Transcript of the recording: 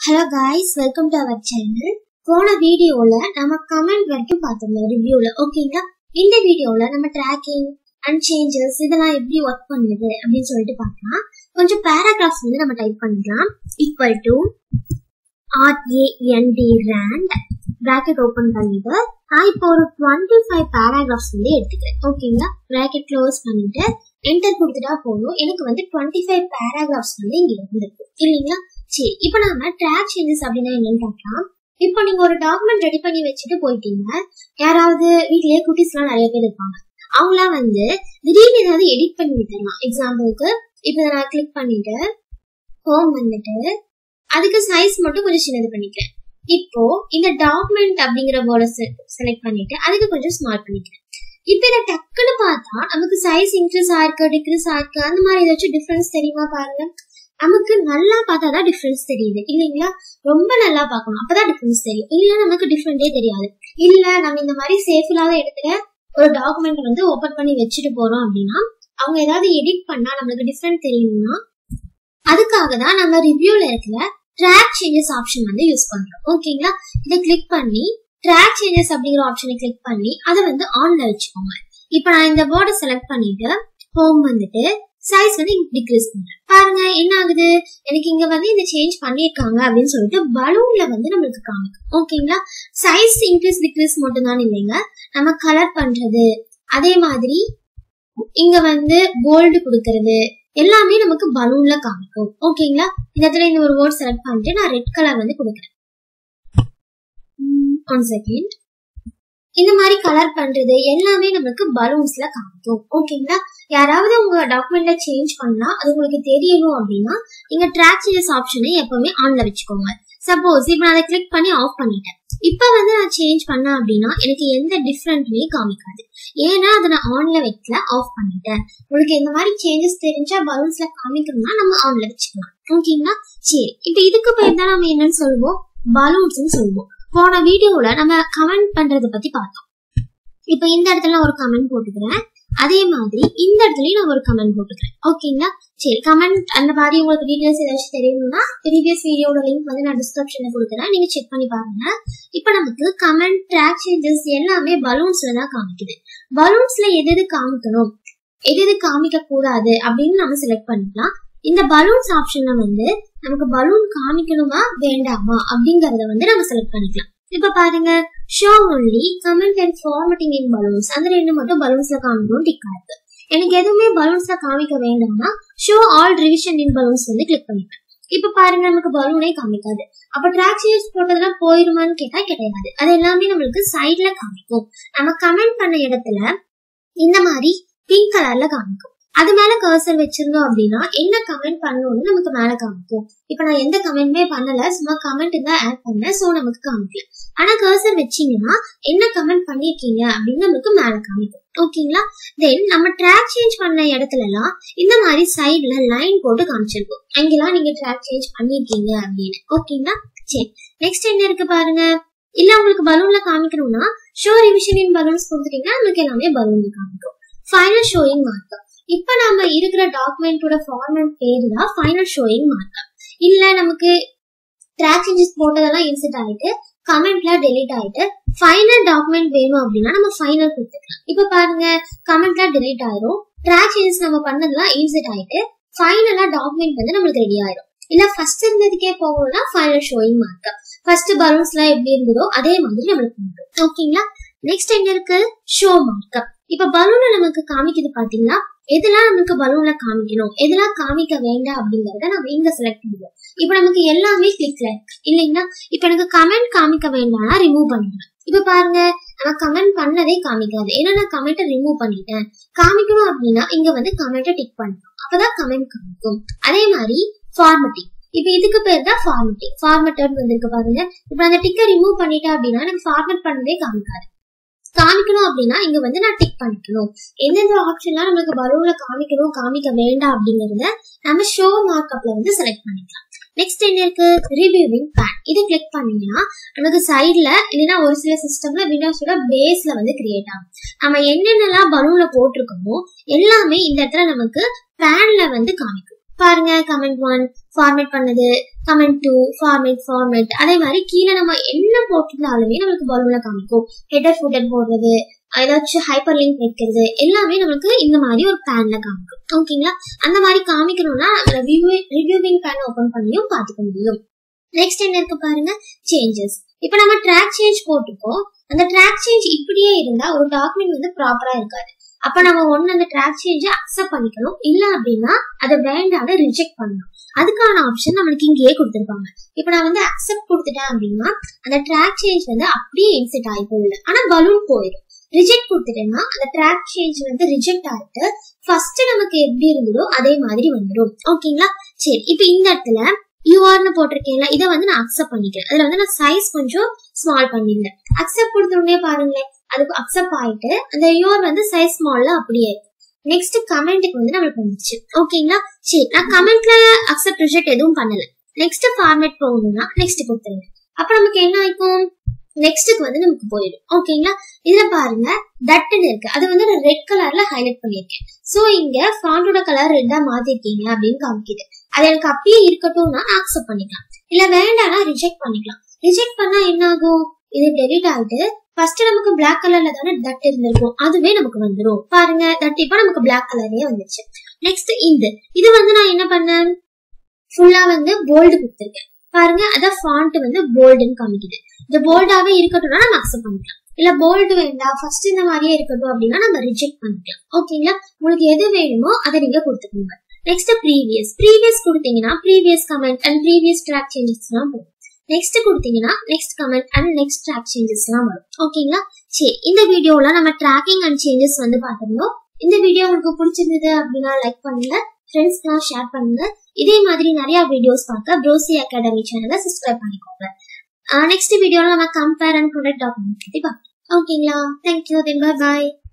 hello guys welcome to our channel போன வீடியோல நம்ம கமெண்ட் வரைக்கும் பார்த்திருந்தோம் ரிவ்யூல ஓகேங்களா இந்த வீடியோல நம்ம ட்ராக்கிங் அண்ட் சேஞ்சஸ் இதெல்லாம் எப்படி ஒர்க் பண்ணுது அப்படின்னு சொல்லிட்டு பார்க்கலாம் கொஞ்சம் பேராகிராஃப்ஸ் வந்து நம்ம டைப் பண்ணிக்கலாம் equal to R A N D rand bracket open பண்ணிட்டு நான் இப்போ ஒரு டுவெண்ட்டி ஃபைவ் பேராகிராஃப்ஸ் வந்து எடுத்துக்கிறேன் ஓகேங்களா பிராக்கெட் க்ளோஸ் பண்ணிட்டு என்டர் கொடுத்துட்டா போதும் எனக்கு வந்து டுவெண்ட்டி ஃபைவ் பேராகிராஃப்ஸ் வந்து இங்க இருந்திருக்கு இல்லைங்களா சரி இப்போ நாம ட்ராக் சேஞ்சஸ் அப்படின்னா என்னன்னு பார்க்கலாம் இப்போ நீங்க ஒரு டாக்குமெண்ட் ரெடி பண்ணி வச்சுட்டு போயிட்டீங்க யாராவது வீட்லயே குட்டீஸ் எல்லாம் நிறைய பேர் இருப்பாங்க அவங்களாம் வந்து திடீர்னு ஏதாவது எடிட் பண்ணி விட்டுறலாம் எக்ஸாம்பிளுக்கு இப்போ நான் கிளிக் பண்ணிட்டு ஹோம் வந்துட்டு அதுக்கு சைஸ் மட்டும் கொஞ்சம் சின்னது பண்ணிக்கிறேன் இப்போ இந்த டாக்குமெண்ட் அப்படிங்கிற வேர்டை செலக்ட் பண்ணிட்டு அதுக்கு கொஞ்சம் ஸ்மார்ட் பண்ணிக்கிறேன் இப்போ இதை டக்குன்னு பார்த்தா நமக்கு சைஸ் இன்க்ரீஸ் ஆயிருக்கு டிக்ரீஸ் ஆயிருக்கு அந்த மாதிரி ஏதாச்சும் டிஃபரன்ஸ் தெரியுமா பாருங்க நமக்கு நல்லா பார்த்தா தான் டிஃபரன்ஸ் தெரியுது இல்லைங்களா ரொம்ப நல்லா பார்க்கணும் அப்பதான் டிஃபரன்ஸ் தெரியும் இல்ல நமக்கு டிஃபரெண்டே தெரியாது இல்ல நம்ம இந்த மாதிரி சேஃப் இல்லாத இடத்துல ஒரு டாக்குமெண்ட் வந்து ஓபன் பண்ணி வச்சுட்டு போறோம் அப்படின்னா அவங்க ஏதாவது எடிட் பண்ணா நமக்கு டிஃபரெண்ட் தெரியணும்னா அதுக்காக தான் நம்ம ரிவ்யூல இருக்கிற ட்ராக் சேஞ்சஸ் ஆப்ஷன் வந்து யூஸ் பண்றோம் ஓகேங்களா இதை கிளிக் பண்ணி ட்ராக் சேஞ்சஸ் அப்படிங்கிற ஆப்ஷனை கிளிக் பண்ணி அதை வந்து ஆன்ல வச்சுக்கோங்க இப்போ நான் இந்த வேர்டை செலக்ட் பண்ணிட்டு ஹோம் வந்துட்டு சைஸ் வந்து டிக்ரீஸ் பண்றேன் பாருங்க என்ன ஆகுது எனக்கு இங்க வந்து இந்த சேஞ்ச் பண்ணிருக்காங்க அப்படின்னு சொல்லிட்டு பலூன்ல வந்து நம்மளுக்கு காமிக்கும் ஓகேங்களா சைஸ் இன்க்ரீஸ் டிக்ரீஸ் மட்டும் தான் இல்லைங்க நம்ம கலர் பண்றது அதே மாதிரி இங்க வந்து போல்டு கொடுக்கறது எல்லாமே நமக்கு பலூன்ல காமிக்கும் ஓகேங்களா இந்த இடத்துல இந்த ஒரு வேர்ட் செலக்ட் பண்ணிட்டு நான் ரெட் கலர் வந்து கொடுக்குறேன் ஒன் செகண்ட் இந்த மாதிரி கலர் பண்றது எல்லாமே நமக்கு பலூன்ஸ்ல காமிக்கும் ஓகேங்களா யாராவது உங்க டாக்குமெண்ட்ல சேஞ்ச் பண்ணா அது உங்களுக்கு தெரியணும் அப்படின்னா நீங்க ட்ராக் சேஞ்சஸ் ஆப்ஷனை எப்பவுமே ஆன்ல வச்சுக்கோங்க சப்போஸ் இப்போ நான் அதை கிளிக் பண்ணி ஆஃப் பண்ணிட்டேன் இப்போ வந்து நான் சேஞ்ச் பண்ணேன் அப்படின்னா எனக்கு எந்த டிஃப்ரெண்ட்மே காமிக்காது ஏன்னா அதை நான் ஆன்ல வைக்கல ஆஃப் பண்ணிட்டேன் உங்களுக்கு இந்த மாதிரி சேஞ்சஸ் தெரிஞ்சா பலூன்ஸ்ல காமிக்கணும்னா நம்ம ஆன்ல வச்சுக்கலாம் ஓகேங்களா சரி இப்போ இதுக்கு பேர் தான் நம்ம என்னன்னு சொல்லுவோம் பலூன்ஸ்னு சொல்லுவோம் போன வீடியோல நம்ம கமெண்ட் பண்றதை பத்தி பார்த்தோம் இப்போ இந்த இடத்துல நான் ஒரு கமெண்ட் போட்டுக்கிறேன் அதே மாதிரி இந்த இடத்துலயும் நான் ஒரு கமெண்ட் போட்டுக்கிறேன் ஓகேங்களா சரி கமெண்ட் அந்த மாதிரி உங்களுக்கு டீடைல்ஸ் ஏதாச்சும் தெரியணும்னா ப்ரீவியஸ் வீடியோட லிங்க் வந்து நான் டிஸ்கிரிப்ஷன்ல கொடுக்குறேன் நீங்க செக் பண்ணி பாருங்க இப்போ நமக்கு கமெண்ட் ட்ராக் சேஞ்சஸ் எல்லாமே பலூன்ஸ்ல தான் காமிக்குது பலூன்ஸ்ல எது எது காமிக்கணும் எது எது காமிக்க கூடாது அப்படின்னு நம்ம செலக்ட் பண்ணிக்கலாம் இந்த பலூன்ஸ் ஆப்ஷன்ல வந்து நமக்கு பலூன் காமிக்கணுமா வேண்டாமா அப்படிங்கறத வந்து நம்ம செலக்ட் பண்ணிக்கலாம் இப்ப பாருங்க show only comment and formatting in balloons அந்த ரெண்டு மட்டும் பலூன்ஸ்ல காமிக்கணும் டிக் இருக்கு எனக்கு எதுவுமே பலூன்ஸ்ல காமிக்க வேண்டாம்னா show all revision in balloons வந்து கிளிக் பண்ணிப்பேன் இப்ப பாருங்க நமக்கு பலூனே காமிக்காது அப்ப ட்ராக் சேஞ்ச் போட்டதெல்லாம் போயிருமான்னு கேட்டா கிடையாது அது எல்லாமே நம்மளுக்கு சைட்ல காமிக்கும் நம்ம கமெண்ட் பண்ண இடத்துல இந்த மாதிரி பிங்க் கலர்ல காமிக்கும் அது மேல கர்சர் வச்சிருந்தோம் அப்படின்னா என்ன கமெண்ட் பண்ணணும்னு நமக்கு மேல காமிக்கும் இப்ப நான் எந்த கமெண்ட்மே பண்ணல சும்மா கமெண்ட் தான் ஆட் பண்ணேன் சோ நமக்கு காமிக்கல ஆனா கர்சர் வச்சீங்கன்னா என்ன கமெண்ட் பண்ணிருக்கீங்க அப்படின்னு நமக்கு மேல காமிக்கும் ஓகேங்களா தென் நம்ம ட்ராக் சேஞ்ச் பண்ண இடத்துல எல்லாம் இந்த மாதிரி சைட்ல லைன் போட்டு காமிச்சிருக்கும் அங்கெல்லாம் நீங்க ட்ராக் சேஞ்ச் பண்ணிருக்கீங்க அப்படின்னு ஓகேங்களா சரி நெக்ஸ்ட் என்ன இருக்கு பாருங்க இல்ல உங்களுக்கு பலூன்ல காமிக்கணும்னா ஷோ ரிவிஷன் இன் பலூன்ஸ் கொடுத்துட்டீங்கன்னா நமக்கு எல்லாமே பலூன்ல காமிக்கும் ஃபைனல் ஷோயிங் மார்க்கம் இப்ப நம்ம இருக்கிற டாக்குமெண்டோட ஃபார்மேட் பேரு தான் ஃபைனல் ஷோயிங் மார்க்கம் இல்ல நமக்கு ட்ராக் சேஞ்சஸ் போட்டதெல்லாம் இன்செட் ஆயிட்டு கமெண்ட்ல டெலிட் ஆயிட்டு ஃபைனல் டாக்குமெண்ட் வேணும் அப்படின்னா நம்ம ஃபைனல் கொடுத்துக்கலாம் இப்ப பாருங்க கமெண்ட்ல டெலிட் ஆயிரும் ட்ராக் சேஞ்சஸ் நம்ம பண்ணதெல்லாம் இன்செட் ஆயிட்டு ஃபைனலா டாக்குமெண்ட் வந்து நம்மளுக்கு ரெடி ஆயிரும் இல்ல ஃபர்ஸ்ட் இருந்ததுக்கே போகணும்னா ஃபைனல் ஷோயிங் மார்க்கம் ஃபர்ஸ்ட் பலூன்ஸ்லாம் எப்படி இருந்ததோ அதே மாதிரி நம்மளுக்கு வந்துடும் ஓகேங்களா நெக்ஸ்ட் என்ன இருக்கு ஷோ மார்க்கம் இப்ப பலூனை நமக்கு காமிக்குது பாத்தீங்களா எதெல்லாம் நமக்கு பலூன்ல காமிக்கணும் எதெல்லாம் காமிக்க வேண்டாம் அப்படிங்கறத நம்ம இங்க செலக்ட் பண்ணுவோம் இப்ப நமக்கு எல்லாமே கிளிக்ல இருக்கு இல்லைங்களா இப்ப எனக்கு கமெண்ட் காமிக்க வேண்டாம்னா ரிமூவ் பண்ணிடுவேன் இப்ப பாருங்க நம்ம கமெண்ட் பண்ணதே காமிக்காது ஏன்னா நான் கமெண்ட்டை ரிமூவ் பண்ணிட்டேன் காமிக்கணும் அப்படின்னா இங்க வந்து கமெண்ட்டை டிக் பண்ணணும் அப்பதான் கமெண்ட் காமிக்கும் அதே மாதிரி ஃபார்மட்டிங் இப்ப இதுக்கு பேர் தான் ஃபார்மட்டிங் ஃபார்மட்டட் வந்திருக்கு பாருங்க இப்ப அந்த டிக்கை ரிமூவ் பண்ணிட்டேன் அப்படின்னா எனக்கு ஃபார்மட் பண்ணதே காமிக்காது காமிக்கணும் அப்படின்னா இங்க வந்து நான் டிக் பண்ணிக்கணும் எந்தெந்த ஆப்ஷன்லாம் நமக்கு பலூன்ல காமிக்கணும் காமிக்க வேண்டாம் அப்படிங்கறத நம்ம ஷோ மார்க்அப்ல வந்து செலக்ட் பண்ணிக்கலாம் நெக்ஸ்ட் என்ன இருக்கு ரிவியூவிங் பேன் இதை கிளிக் பண்ணீங்கன்னா நமக்கு சைட்ல இல்லைன்னா ஒரு சில சிஸ்டம்ல விண்டோஸோட பேஸ்ல வந்து கிரியேட் ஆகும் நம்ம என்னென்னலாம் பலூன்ல போட்டிருக்கோமோ எல்லாமே இந்த இடத்துல நமக்கு பேன்ல வந்து காமிக்கும் பாருங்க கமெண்ட் ஒன் ஃபார்மேட் பண்ணது கமெண்ட் டூ ஃபார்மேட் ஃபார்மேட் அதே மாதிரி கீழே நம்ம என்ன போட்டிருந்தாலுமே நம்மளுக்கு பலூன்ல காமிக்கும் ஹெடர் ஃபுட்டர் போடுறது ஏதாச்சும் ஹைப்பர் லிங்க் வைக்கிறது எல்லாமே நம்மளுக்கு இந்த மாதிரி ஒரு பேன்ல காமிக்கும் ஓகேங்களா அந்த மாதிரி காமிக்கணும்னா ரிவ்யூவிங் பேன் ஓபன் பண்ணியும் பார்த்துக்க முடியும் நெக்ஸ்ட் என்ன இருக்கு பாருங்க சேஞ்சஸ் இப்போ நம்ம ட்ராக் சேஞ்ச் போட்டுப்போம் அந்த ட்ராக் சேஞ்ச் இப்படியே இருந்தா ஒரு டாக்குமெண்ட் வந்து ப்ராப்பரா இருக்காது அப்ப நம்ம ஒண்ணு அந்த ட்ராக் சேஞ்சை அக்செப்ட் பண்ணிக்கணும் இல்ல அப்படின்னா அதை வேண்டாத ரிஜெக்ட் பண்ணணும் அதுக்கான ஆப்ஷன் நம்மளுக்கு இங்கேயே கொடுத்துருப்பாங்க இப்போ நான் வந்து அக்செப்ட் கொடுத்துட்டேன் அப்படின்னா அந்த ட்ராக் சேஞ்ச் வந்து அப்படியே இன்செட் ஆகி போயிடுது ஆனா பலூன் போயிடும் ரிஜெக்ட் கொடுத்துட்டேன்னா அந்த ட்ராக் சேஞ்ச் வந்து ரிஜெக்ட் ஆகிட்டு ஃபர்ஸ்ட் நமக்கு எப்படி இருந்ததோ அதே மாதிரி வந்துடும் ஓகேங்களா சரி இப்போ இந்த இடத்துல யூஆர்னு போட்டிருக்கேன்ல இதை வந்து நான் அக்செப்ட் பண்ணிக்கிறேன் அதுல வந்து நான் சைஸ் கொஞ்சம் ஸ்மால் பண்ணிருந்தேன் அக்செப்ட் கொடுத்த உடனே பாருங்களேன் அதுக்கு அக்செப்ட் ஆயிட்டு அந்த யூஆர் வந்து சைஸ் ஸ்மால்ல அப்படியே இருக்கு நெக்ஸ்ட் கமெண்ட்டுக்கு வந்து நம்மளுக்கு வந்துச்சு ஓகேங்களா சரி நான் கமெண்ட்ல அக்செப்ட் ரிஜெக்ட் எதுவும் பண்ணல நெக்ஸ்ட் ஃபார்மேட் போகணும்னா நெக்ஸ்ட் கொடுத்துருங்க அப்ப நமக்கு என்ன ஆயிக்கும் நெக்ஸ்ட்டுக்கு வந்து நமக்கு போயிடும் ஓகேங்களா இதுல பாருங்க தட்டுன்னு இருக்கு அது வந்து நான் ரெட் கலர்ல ஹைலைட் பண்ணியிருக்கேன் சோ இங்க ஃபாண்டோட கலர் ரெட்டா மாத்திருக்கீங்க அப்படின்னு காமிக்குது அது எனக்கு அப்படியே இருக்கட்டும்னா நான் அக்செப்ட் பண்ணிக்கலாம் இல்ல வேண்டாம்னா ரிஜெக்ட் பண்ணிக்கலாம் ரிஜெக்ட் பண்ணா என்ன ஆகும் இது டெலிட் ஆயிட்டு ஃபர்ஸ்ட் நமக்கு பிளாக் கலர்ல தானே தட் இருந்திருக்கும் அதுவே நமக்கு வந்துடும் பாருங்க தட் இப்ப நமக்கு பிளாக் கலர்லயே வந்துச்சு நெக்ஸ்ட் இந்த இது வந்து நான் என்ன பண்ணேன் ஃபுல்லா வந்து போல்டு கொடுத்துருக்கேன் பாருங்க அதான் ஃபாண்ட் வந்து போல்டுன்னு காமிக்குது இந்த போல்டாவே இருக்கட்டும்னா நம்ம அக்செப்ட் பண்ணிக்கலாம் இல்ல போல்டு வேண்டாம் ஃபர்ஸ்ட் இந்த மாதிரியே இருக்கட்டும் அப்படின்னா நம்ம ரிஜெக்ட் பண்ணிக்கலாம் ஓகேங்களா உங்களுக்கு எது வேணுமோ அதை நீங்க கொடுத்துக்கோங்க நெக்ஸ்ட் ப்ரீவியஸ் ப்ரீவியஸ் கொடுத்தீங்கன்னா previous comment and previous track changes எல்லாம் வரும் நெக்ஸ்ட் கொடுத்தீங்கன்னா next comment and next track changes எல்லாம் வரும் ஓகேங்களா சரி இந்த வீடியோல நம்ம ட்ராக்கிங் அண்ட் சேஞ்சஸ் வந்து பார்த்திருந்தோம் இந்த வீடியோ உங்களுக்கு பிடிச்சிருந்தது அப்படின்னா லைக் பண்ணுங்க ஃப்ரெண்ட்ஸ்க்குலாம் ஷேர் பண்ணுங்க இதே மாதிரி நிறைய வீடியோஸ் பார்க்க ப்ரோசி அகாடமி சேனலை சப்ஸ்கிரைப் பண்ணிக்கோங்க நெக்ஸ்ட் வீடியோல நம்ம கம்பேர் அண்ட் ப்ரொடக்ட் டாக்குமெண்ட் பத்தி பார்க்கலாம் ஓகேங்களா தேங்க்யூ தென் பாய்